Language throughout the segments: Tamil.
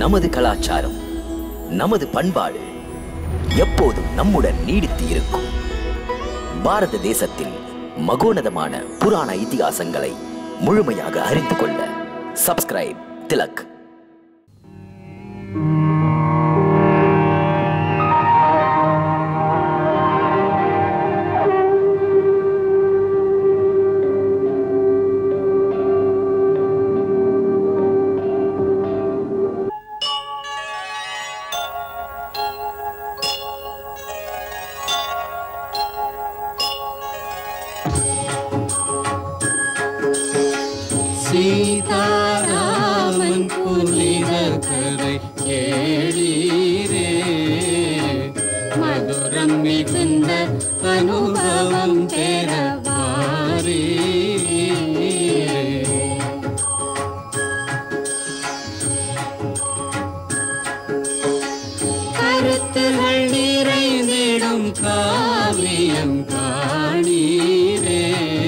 நமது கலாச்சாரம் நமது பண்பாடு எப்போதும் நம்முடன் நீடித்து இருக்கும் பாரத தேசத்தில் மகோனதமான புராண இதிகாசங்களை முழுமையாக அறிந்து கொள்ள சப்ஸ்கிரைப் திலக் சீதாராமன் புனித கதை கேளீரே மதுரம் மிகுந்த அனுபவம் பெறவாரே கருத்துகள் நிறைந்திடும் காவியம் காணீரே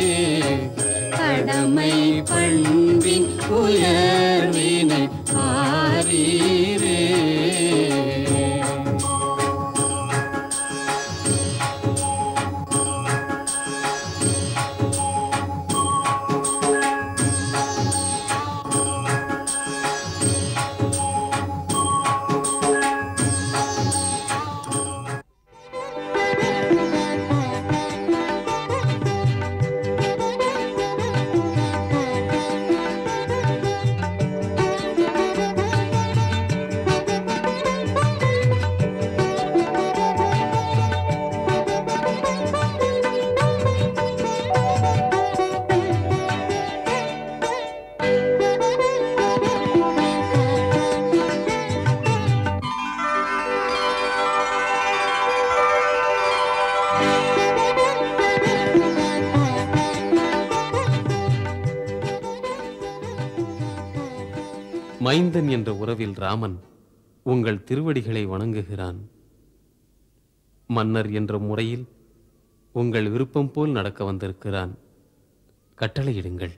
கடமை பண்பின் உயர்வினை ஆரீரே மைந்தன் என்ற உறவில் ராமன் உங்கள் திருவடிகளை வணங்குகிறான் மன்னர் என்ற முறையில் உங்கள் விருப்பம் போல் நடக்க வந்திருக்கிறான் கட்டளையிடுங்கள்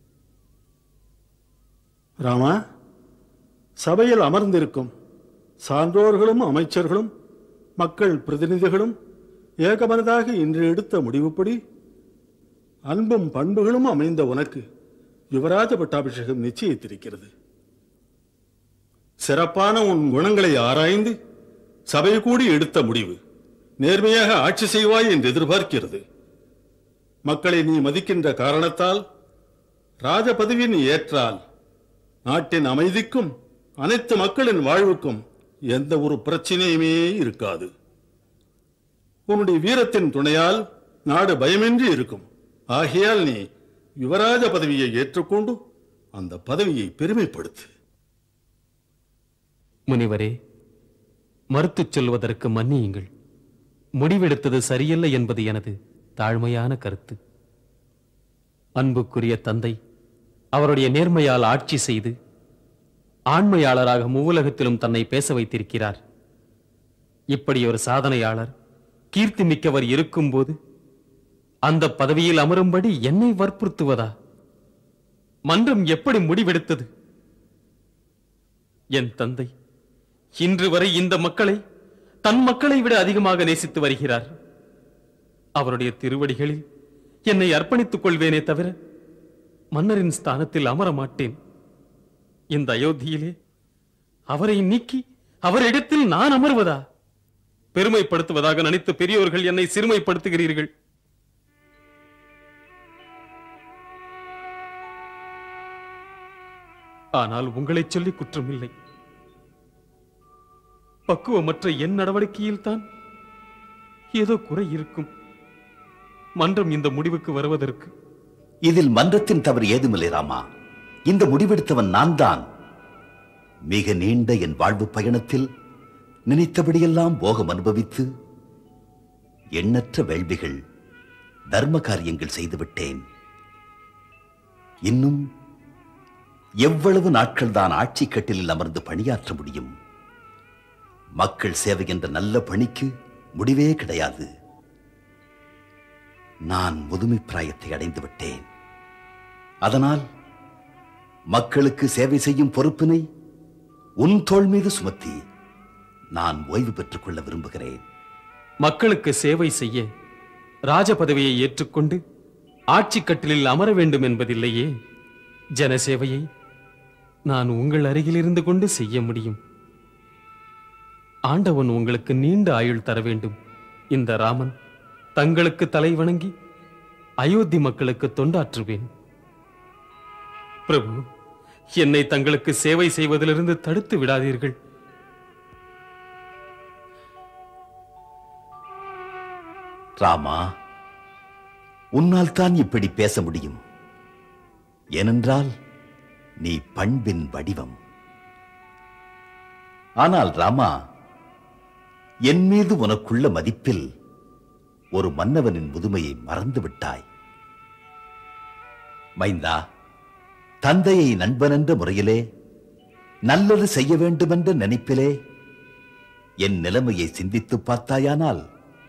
ராமா சபையில் அமர்ந்திருக்கும் சான்றோர்களும் அமைச்சர்களும் மக்கள் பிரதிநிதிகளும் ஏகமனதாக இன்று எடுத்த முடிவுப்படி அன்பும் பண்புகளும் அமைந்த உனக்கு யுவராஜ பட்டாபிஷேகம் நிச்சயித்திருக்கிறது சிறப்பான உன் குணங்களை ஆராய்ந்து சபை கூடி எடுத்த முடிவு நேர்மையாக ஆட்சி செய்வாய் என்று எதிர்பார்க்கிறது மக்களை நீ மதிக்கின்ற காரணத்தால் ராஜ பதவி நீ ஏற்றால் நாட்டின் அமைதிக்கும் அனைத்து மக்களின் வாழ்வுக்கும் எந்த ஒரு பிரச்சனையுமே இருக்காது உன்னுடைய வீரத்தின் துணையால் நாடு பயமின்றி இருக்கும் ஆகையால் நீ யுவராஜ பதவியை ஏற்றுக்கொண்டு அந்த பதவியை பெருமைப்படுத்து முனிவரே மறுத்துச் சொல்வதற்கு மன்னியுங்கள் முடிவெடுத்தது சரியல்ல என்பது எனது தாழ்மையான கருத்து அன்புக்குரிய தந்தை அவருடைய நேர்மையால் ஆட்சி செய்து ஆண்மையாளராக மூவுலகத்திலும் தன்னை பேச வைத்திருக்கிறார் இப்படி ஒரு சாதனையாளர் கீர்த்தி மிக்கவர் இருக்கும்போது அந்த பதவியில் அமரும்படி என்னை வற்புறுத்துவதா மன்றம் எப்படி முடிவெடுத்தது என் தந்தை இன்று வரை இந்த மக்களை தன் மக்களை விட அதிகமாக நேசித்து வருகிறார் அவருடைய திருவடிகளில் என்னை அர்ப்பணித்துக் கொள்வேனே தவிர மன்னரின் ஸ்தானத்தில் அமர மாட்டேன் இந்த அயோத்தியிலே அவரை நீக்கி அவரிடத்தில் நான் அமர்வதா பெருமைப்படுத்துவதாக நினைத்த பெரியோர்கள் என்னை சிறுமைப்படுத்துகிறீர்கள் ஆனால் உங்களைச் சொல்லி குற்றமில்லை பக்குவமற்ற என் நடவடிக்கையில் தான் ஏதோ குறை இருக்கும் மன்றம் இந்த முடிவுக்கு வருவதற்கு இதில் மன்றத்தின் தவறு ஏதுமில்லை ராமா இந்த முடிவெடுத்தவன் நான் தான் மிக நீண்ட என் வாழ்வு பயணத்தில் நினைத்தபடியெல்லாம் போகம் அனுபவித்து எண்ணற்ற வேள்விகள் தர்ம காரியங்கள் செய்துவிட்டேன் இன்னும் எவ்வளவு நாட்கள் தான் ஆட்சி கட்டிலில் அமர்ந்து பணியாற்ற முடியும் மக்கள் சேவை என்ற நல்ல பணிக்கு முடிவே கிடையாது நான் முதுமை பிராயத்தை அடைந்து விட்டேன் அதனால் மக்களுக்கு சேவை செய்யும் பொறுப்பினை உன் தோள் மீது சுமத்தி நான் ஓய்வு பெற்றுக் கொள்ள விரும்புகிறேன் மக்களுக்கு சேவை செய்ய ராஜ பதவியை ஏற்றுக்கொண்டு ஆட்சி கட்டிலில் அமர வேண்டும் என்பதில்லையே ஜனசேவையை நான் உங்கள் அருகில் இருந்து கொண்டு செய்ய முடியும் ஆண்டவன் உங்களுக்கு நீண்ட ஆயுள் தர வேண்டும் இந்த ராமன் தங்களுக்கு தலை வணங்கி அயோத்தி மக்களுக்கு தொண்டாற்றுவேன் பிரபு என்னை தங்களுக்கு சேவை செய்வதிலிருந்து தடுத்து விடாதீர்கள் ராமா உன்னால் தான் இப்படி பேச முடியும் ஏனென்றால் நீ பண்பின் வடிவம் ஆனால் ராமா என் மீது உனக்குள்ள மதிப்பில் ஒரு மன்னவனின் முதுமையை மறந்து விட்டாய் மைந்தா தந்தையை நண்பன் என்ற முறையிலே நல்லது செய்ய வேண்டுமென்ற நினைப்பிலே என் நிலைமையை சிந்தித்து பார்த்தாயானால்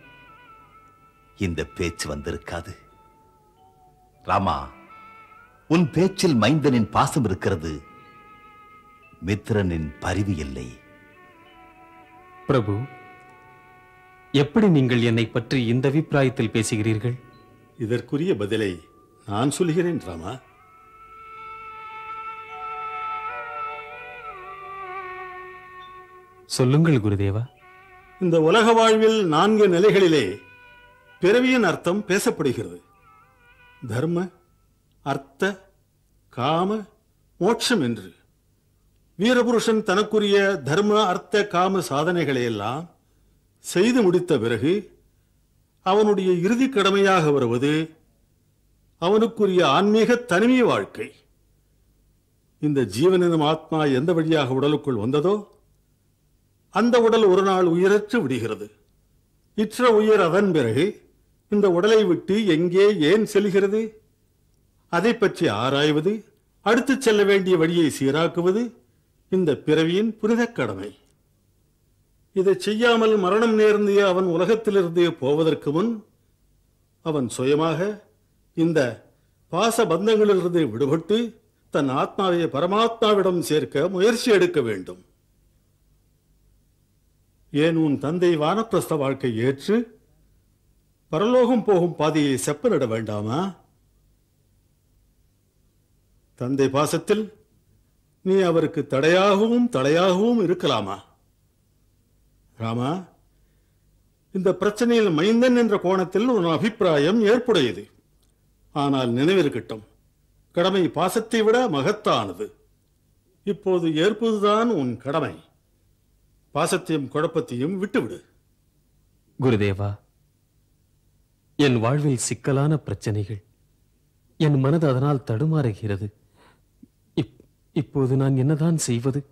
இந்த பேச்சு வந்திருக்காது ராமா உன் பேச்சில் மைந்தனின் பாசம் இருக்கிறது மித்திரனின் பரிவு இல்லை பிரபு எப்படி நீங்கள் என்னை பற்றி இந்த அபிப்பிராயத்தில் பேசுகிறீர்கள் இதற்குரிய பதிலை நான் சொல்கிறேன் ராமா சொல்லுங்கள் குருதேவா இந்த உலக வாழ்வில் நான்கு நிலைகளிலே பிறவியின் அர்த்தம் பேசப்படுகிறது தர்ம அர்த்த காம மோட்சம் என்று வீரபுருஷன் தனக்குரிய தர்ம அர்த்த காம சாதனைகளை எல்லாம் செய்து முடித்த பிறகு அவனுடைய இறுதி கடமையாக வருவது அவனுக்குரிய ஆன்மீக தனிமை வாழ்க்கை இந்த ஜீவனின் ஆத்மா எந்த வழியாக உடலுக்குள் வந்ததோ அந்த உடல் ஒரு நாள் உயிரற்று விடுகிறது இற்ற உயிர் அதன் பிறகு இந்த உடலை விட்டு எங்கே ஏன் செல்கிறது அதை பற்றி ஆராய்வது அடுத்து செல்ல வேண்டிய வழியை சீராக்குவது இந்த பிறவியின் புனிதக் கடமை இதை செய்யாமல் மரணம் நேர்ந்து அவன் உலகத்திலிருந்து போவதற்கு முன் அவன் சுயமாக இந்த பாச பந்தங்களிலிருந்து விடுபட்டு தன் ஆத்மாவை பரமாத்மாவிடம் சேர்க்க முயற்சி எடுக்க வேண்டும் ஏன் உன் தந்தை வானப்பிரஸ்த வாழ்க்கை ஏற்று பரலோகம் போகும் பாதையை செப்பனிட வேண்டாமா தந்தை பாசத்தில் நீ அவருக்கு தடையாகவும் தடையாகவும் இருக்கலாமா ராமா இந்த பிரச்சனையில் மைந்தன் என்ற கோணத்தில் உன் அபிப்பிராயம் ஏற்புடையது ஆனால் நினைவிருக்கட்டும் கடமை பாசத்தை விட மகத்தானது இப்போது ஏற்பதுதான் உன் கடமை பாசத்தையும் குழப்பத்தையும் விட்டுவிடு குருதேவா என் வாழ்வில் சிக்கலான பிரச்சனைகள் என் மனது அதனால் தடுமாறுகிறது இப்- இப்போது நான் என்னதான் செய்வது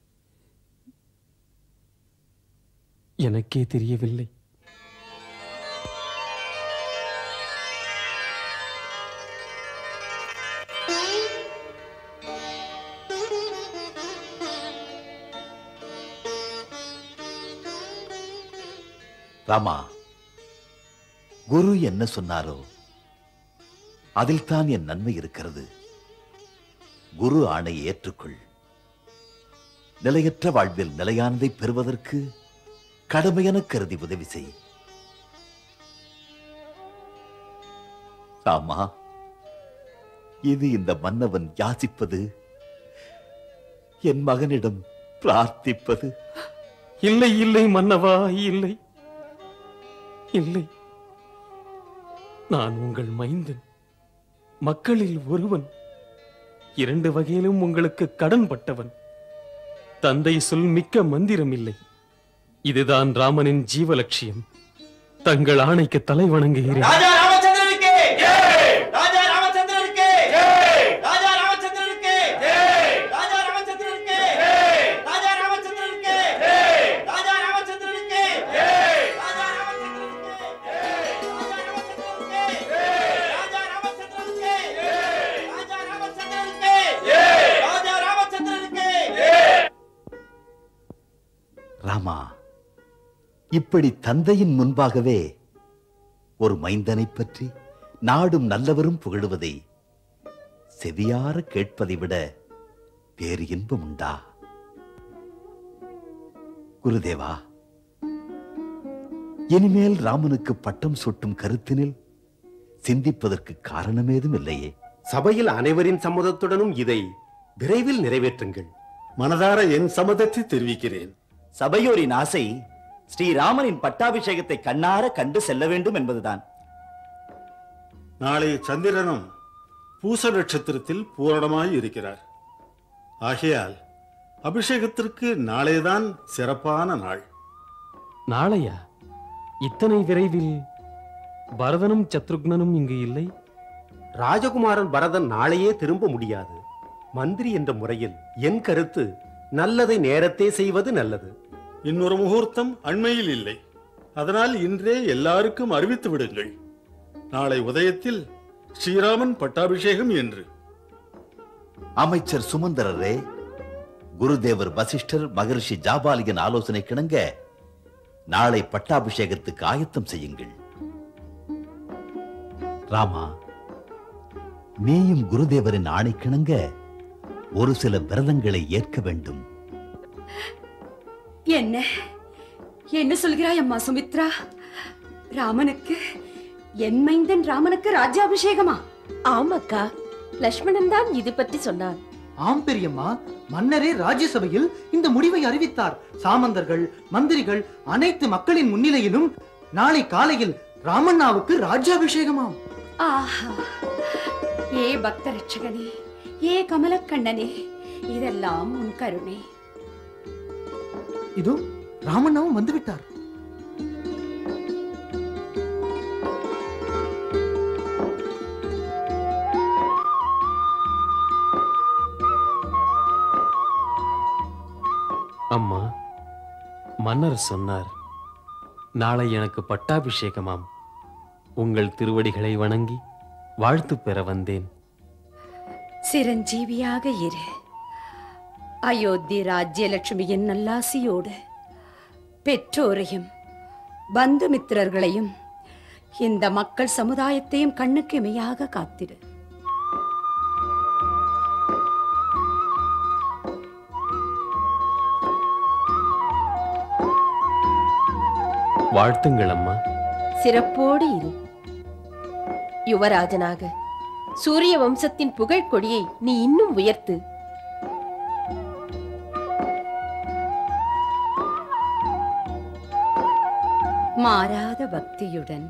எனக்கே தெரியவில்லை ராமா குரு என்ன சொன்னாரோ அதில் தான் என் நன்மை இருக்கிறது குரு ஆணையை ஏற்றுக்கொள் நிலையற்ற வாழ்வில் நிலையானதை பெறுவதற்கு கடமையென கருதி உதவி செய் ராமா இது இந்த மன்னவன் யாசிப்பது என் மகனிடம் பிரார்த்திப்பது இல்லை இல்லை மன்னவா இல்லை இல்லை நான் உங்கள் மைந்தன் மக்களில் ஒருவன் இரண்டு வகையிலும் உங்களுக்கு கடன் பட்டவன் தந்தை சொல் மிக்க மந்திரம் இல்லை இதுதான் ராமனின் ஜீவலட்சியம் தங்கள் ஆணைக்கு தலை வணங்குகிறேன் ராஜா ராமச்சந்திரனுக்கு ராஜா ராமச்சந்திரனுக்கு ராஜா ராமச்சந்திரனுக்கு ராஜா ராமச்சந்திரனுக்கு ராஜா ராமச்சந்திரனுக்கு ராஜா ராமச்சந்திரனுக்கு ராஜா ராமச்சந்திரனுக்கு ராஜா ராமச்சந்திரனுக்கு ராஜா ராமச்சந்திரனுக்கு ராமா இப்படி தந்தையின் முன்பாகவே ஒரு மைந்தனைப் பற்றி நாடும் நல்லவரும் புகழுவதை செவியார கேட்பதை விட வேறு இன்பம் உண்டா குருதேவா இனிமேல் ராமனுக்கு பட்டம் சூட்டும் கருத்தினில் சிந்திப்பதற்கு காரணமேதும் இல்லையே சபையில் அனைவரின் சம்மதத்துடனும் இதை விரைவில் நிறைவேற்றுங்கள் மனதார என் சம்மதத்தை தெரிவிக்கிறேன் சபையோரின் ஆசை ஸ்ரீராமனின் பட்டாபிஷேகத்தை கண்ணார கண்டு செல்ல வேண்டும் என்பதுதான் நாளை சந்திரனும் பூச நட்சத்திரத்தில் பூரணமாய் இருக்கிறார் ஆகையால் அபிஷேகத்திற்கு நாளைதான் சிறப்பான நாள் நாளையா இத்தனை விரைவில் பரதனும் சத்ருக்னனும் இங்கு இல்லை ராஜகுமாரன் பரதன் நாளையே திரும்ப முடியாது மந்திரி என்ற முறையில் என் கருத்து நல்லதை நேரத்தே செய்வது நல்லது இன்னொரு முகூர்த்தம் அண்மையில் இல்லை அதனால் இன்றே எல்லாருக்கும் அறிவித்து விடுங்கள் நாளை உதயத்தில் ஸ்ரீராமன் பட்டாபிஷேகம் என்று அமைச்சர் சுமந்தரரே குருதேவர் வசிஷ்டர் மகரிஷி ஜாபாலியின் ஆலோசனை கிணங்க நாளை பட்டாபிஷேகத்துக்கு ஆயத்தம் செய்யுங்கள் ராமா நீயும் குருதேவரின் ஆணை கிணங்க ஒரு சில விரதங்களை ஏற்க வேண்டும் என்ன என்ன சொல்கிறாய் அம்மா சுமித்ரா ராமனுக்கு என் மைந்தன் ராமனுக்கு ராஜ்யாபிஷேகமா ஆமாக்கா லக்ஷ்மணன் தான் இது பற்றி சொன்னான் ஆம் பெரியம்மா மன்னரே ராஜ்யசபையில் இந்த முடிவை அறிவித்தார் சாமந்தர்கள் மந்திரிகள் அனைத்து மக்களின் முன்னிலையிலும் நாளை காலையில் ராமண்ணாவுக்கு ராஜ்யாபிஷேகமாம் ஆஹா ஏ பக்த ரட்சகனே ஏ கமலக்கண்ணனே இதெல்லாம் உன் கருணை இதோ ராமண்ணாவும் வந்துவிட்டார் அம்மா மன்னர் சொன்னார் நாளை எனக்கு பட்டாபிஷேகமாம் உங்கள் திருவடிகளை வணங்கி வாழ்த்து பெற வந்தேன் சிரஞ்சீவியாக இரு அயோத்தி ராஜ்யலட்சுமியின் நல்லாசியோடு பெற்றோரையும் பந்துமித்திரர்களையும் இந்த மக்கள் சமுதாயத்தையும் கண்ணுக்கு இமையாக காத்திடு வாழ்த்துங்கள் அம்மா சிறப்போடு இரு யுவராஜனாக சூரிய வம்சத்தின் புகழ் கொடியை நீ இன்னும் உயர்த்து மாறாத பக்தியுடன்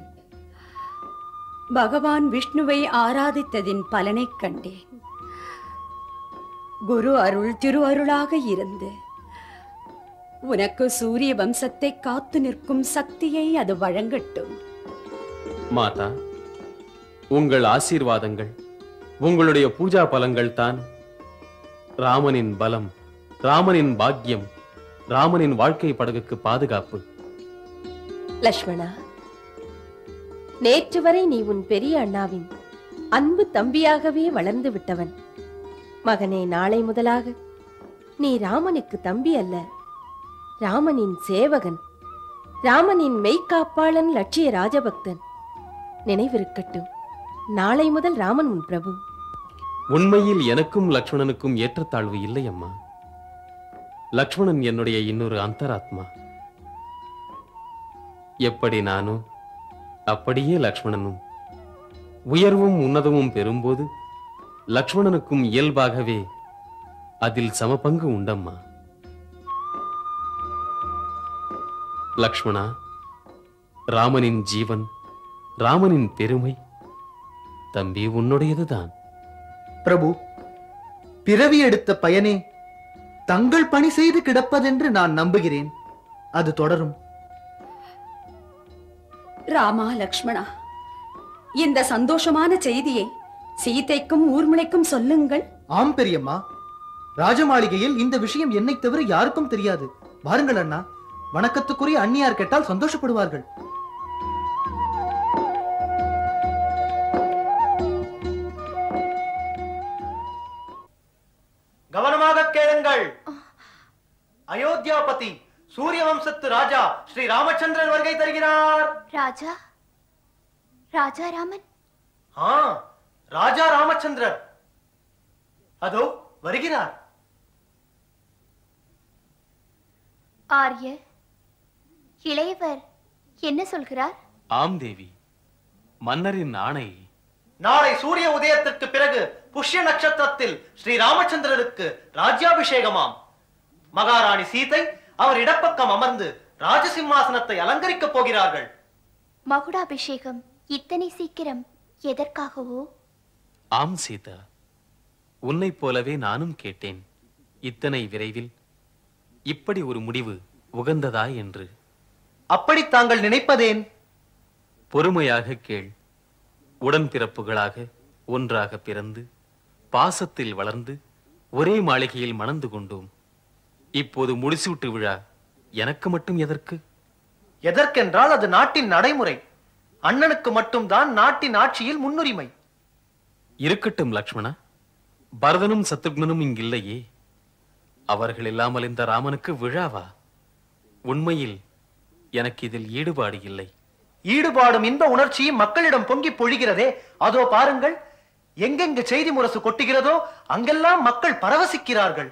பகவான் விஷ்ணுவை ஆராதித்ததின் பலனைக் கண்டேன் குரு அருள் திரு அருளாக இருந்து உனக்கு சூரிய வம்சத்தை காத்து நிற்கும் சக்தியை அது வழங்கட்டும் மாதா உங்கள் ஆசீர்வாதங்கள் உங்களுடைய பூஜா பலங்கள் தான் ராமனின் பலம் ராமனின் பாக்கியம் ராமனின் வாழ்க்கை படகுக்கு பாதுகாப்பு லக்ஷ்மணா நேற்று வரை நீ உன் பெரிய அண்ணாவின் அன்பு தம்பியாகவே வளர்ந்து விட்டவன் மகனே நாளை முதலாக நீ ராமனுக்கு தம்பி அல்ல ராமனின் சேவகன் ராமனின் மெய்க்காப்பாளன் லட்சிய ராஜபக்தன் நினைவிருக்கட்டும் நாளை முதல் ராமன் உன் பிரபு உண்மையில் எனக்கும் லக்ஷ்மணனுக்கும் ஏற்றத்தாழ்வு இல்லை அம்மா லக்ஷ்மணன் என்னுடைய இன்னொரு அந்தராத்மா எப்படி நானும் அப்படியே லக்ஷ்மணனும் உயர்வும் உன்னதமும் பெறும்போது லக்ஷ்மணனுக்கும் இயல்பாகவே அதில் சமபங்கு உண்டம்மா லக்ஷ்மணா ராமனின் ஜீவன் ராமனின் பெருமை தம்பி உன்னுடையதுதான் பிரபு பிறவி எடுத்த பயனே தங்கள் பணி செய்து கிடப்பதென்று நான் நம்புகிறேன் அது தொடரும் ராமா லக்ஷ்மணா இந்த சந்தோஷமான செய்தியை சீதைக்கும் ஊர்மிளைக்கும் சொல்லுங்கள் ஆம் பெரியம்மா ராஜமாளிகையில் இந்த விஷயம் என்னை தவிர யாருக்கும் தெரியாது வாருங்கள் அண்ணா வணக்கத்துக்குரிய அந்நியார் கேட்டால் சந்தோஷப்படுவார்கள் கவனமாக கேளுங்கள் அயோத்தியாபதி சூரிய வம்சத்து ராஜா ஸ்ரீ ராமச்சந்திரன் வருகை தருகிறார் ராஜா ராஜா ராமன் ஆ ராஜா ராமச்சந்திரர் அதோ வருகிறார் ஆரியர் இளையவர் என்ன சொல்கிறார் ஆம் தேவி மன்னரின் ஆணை நாளை சூரிய உதயத்திற்கு பிறகு புஷ்ய நட்சத்திரத்தில் ஸ்ரீ ராமச்சந்திரருக்கு ராஜ்யாபிஷேகமாம் மகாராணி சீதை அவர் இடப்பக்கம் அமர்ந்து ராஜசிம்மாசனத்தை அலங்கரிக்கப் போகிறார்கள் மகுடாபிஷேகம் இத்தனை சீக்கிரம் எதற்காகவோ ஆம் சீதா உன்னைப் போலவே நானும் கேட்டேன் இத்தனை விரைவில் இப்படி ஒரு முடிவு உகந்ததா என்று அப்படி தாங்கள் நினைப்பதேன் பொறுமையாக கேள் உடன்பிறப்புகளாக ஒன்றாக பிறந்து பாசத்தில் வளர்ந்து ஒரே மாளிகையில் மணந்து கொண்டோம் இப்போது முடிசூட்டு விழா எனக்கு மட்டும் எதற்கு எதற்கென்றால் அது நாட்டின் நடைமுறை அண்ணனுக்கு மட்டும்தான் நாட்டின் ஆட்சியில் முன்னுரிமை இருக்கட்டும் லக்ஷ்மணா பரதனும் சத்ருக்னனும் இங்கில்லையே அவர்கள் இல்லாமல் இந்த ராமனுக்கு விழாவா உண்மையில் எனக்கு இதில் ஈடுபாடு இல்லை ஈடுபாடும் இன்ப உணர்ச்சியும் மக்களிடம் பொங்கி பொழிகிறதே அதோ பாருங்கள் எங்கெங்கு செய்தி முரசு கொட்டுகிறதோ அங்கெல்லாம் மக்கள் பரவசிக்கிறார்கள்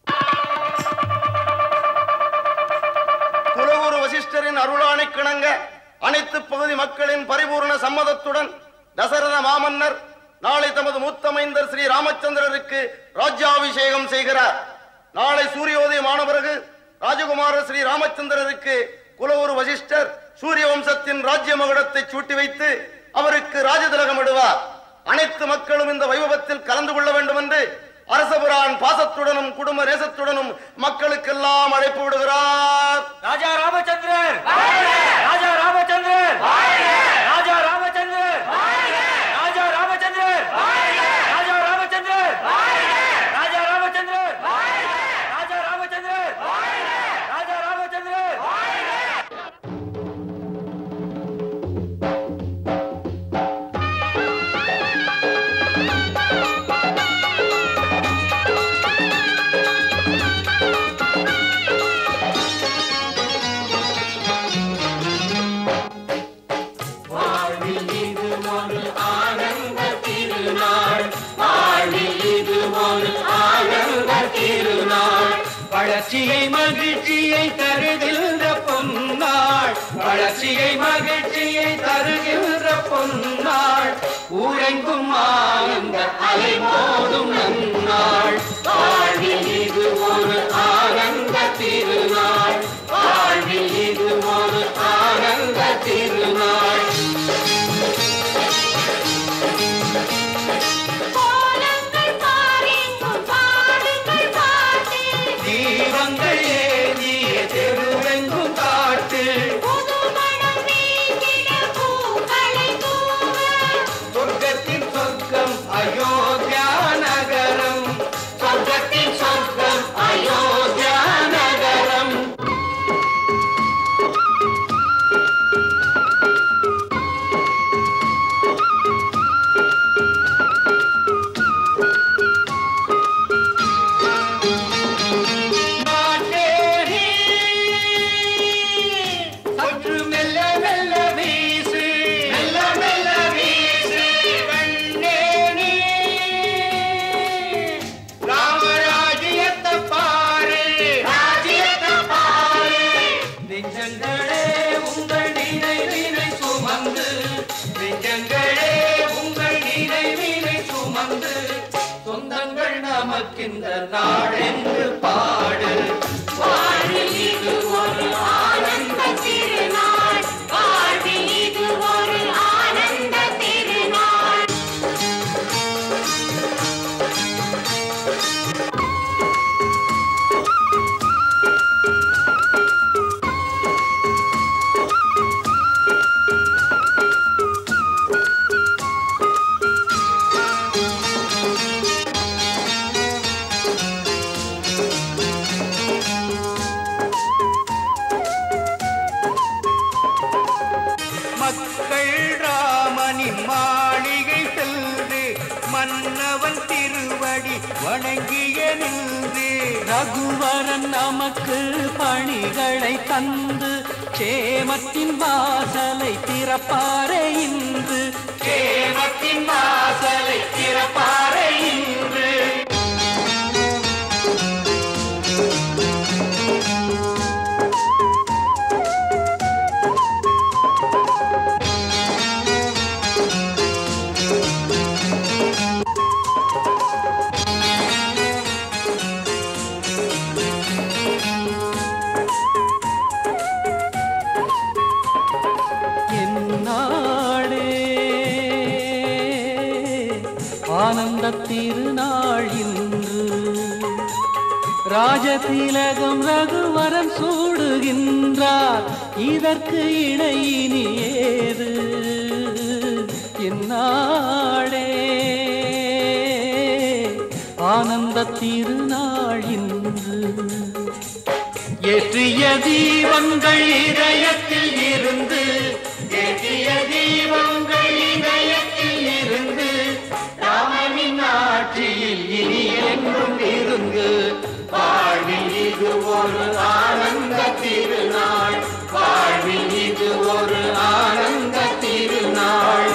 குலகுரு வசிஷ்டரின் அருளாணை கிணங்க அனைத்து பகுதி மக்களின் பரிபூர்ண சம்மதத்துடன் தசரத மாமன்னர் நாளை தமது மூத்தமைந்தர் ஸ்ரீ ராமச்சந்திரருக்கு ராஜ்யாபிஷேகம் செய்கிறார் நாளை சூரியோதயமான பிறகு ராஜகுமாரர் ஸ்ரீ ராமச்சந்திரருக்கு குலகுரு வசிஷ்டர் சூரிய வம்சத்தின் ராஜ்ய மகுடத்தை சூட்டி வைத்து அவருக்கு ராஜதிலகம் இடுவார் அனைத்து மக்களும் இந்த வைபவத்தில் கலந்து கொள்ள வேண்டும் என்று அரசபுரான் பாசத்துடனும் குடும்ப நேசத்துடனும் மக்களுக்கெல்லாம் அழைப்பு விடுகிறார் ராஜா ராமச்சந்திரன் ராஜா ராமச்சந்திரன் ராஜா ராமச்சந்திரன் ராஜா ராமச்சந்திரன் ராஜா ராமச்சந்திரன் ராஜா ராமச்சந்திரன் ராஜா ராமச்சந்திரன் ராஜா ராமச்சந்திரன் வாழ்வில் இது ஒரு ஆனந்த திருநாள் வாழ்வில் இது ஒரு ஆனந்த திருநாள் வளர்ச்சியை மகிழ்ச்சியை தருகின்ற பொன்னாள் வளர்ச்சியை மகிழ்ச்சியை தருகின்ற பொன்னாள் ஊரெங்கும் ஆனந்த அலை மோதும் நன்னாள் வாழ்வில் இது ஒரு ஆனந்த திருநாள் வாழ்வில் இது ஒரு ஆனந்த திருநாள் கோலங்கள் பாருங்கள் பாடுங்கள் பாட்டு தீபங்கள் ஏந்திய தெருவெங்கும் காட்டு புதுமணம் வீசிட பூக்களை தூவ சொர்க்கத்தின் சொர்க்கம் அயோத்தியா நகரம் சொர்க்கத்தின் சொர்க்கம் அயோத்தியா நகரம் நாட்டேரி சற்று மெல்ல மெல்ல வீசு மெல்ல மெல்ல வீசு கண்ணே நீ ராமராஜ்யத்தை பாரு ராஜ்யத்தை பாரு நெஞ்சங்களே உங்கள் நினைவினை சுமந்து நெஞ்சங்களே உங்கள் நினைவினை சுமந்து சொந்தங்கள் நமக்கிந்த நாடென்று பாடு வாழ்வில் இது ஒரு ஆனந்த திருநாள் வாழ்வில் இது ஒரு ஆனந்த திருநாள் மக்கள் ராமனின் மாளிகை சென்று மன்னவன் திருவடி வணங்கிய நின்று ரகுவரன் நமக்கு பணிகளை தந்து சேமத்தின் வாசலை திறப்பாரே இன்று சேமத்தின் வாசலை திறப்பாரே இன்று திலகம் ரகுவரன் சூடுகின்றார் இதற்கு இணையினி ஏது இந்நாடே ஆனந்த திருநாள் இன்று ஏற்றிய தீபங்கள் இதயத்தில் இருந்து ஏற்றிய தீபங்கள் இதயத்தில் இருந்து ராமனின் ஆட்சியில் இனி என்றும் இருந்து வாழ்வில் இது ஒரு ஆனந்த திருநாள் வாழ்வில் இது ஒரு ஆனந்த திருநாள்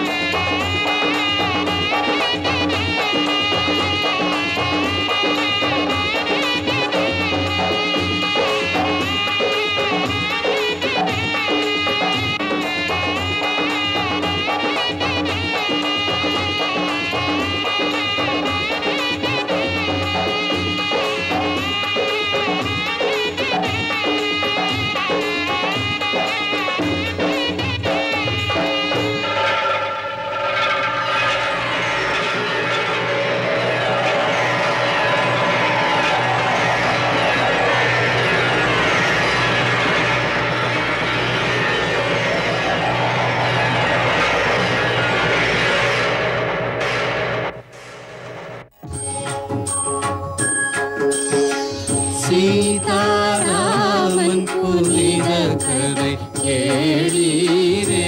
சீதாராமன் புனித கதை கேளீரே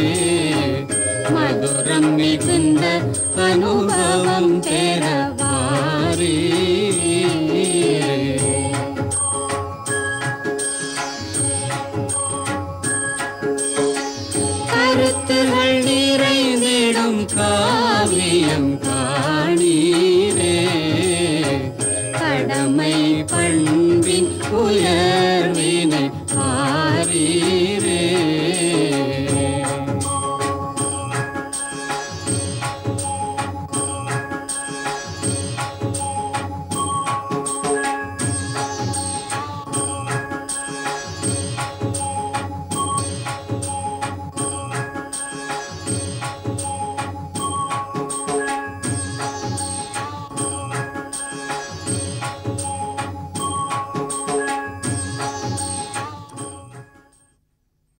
மதுரம் மிகுந்த அனுபவம் பெறவாரே கருத்துகள் நிறைந்திடும் காவியம் காணீரே கடமை பண்பின் உயர்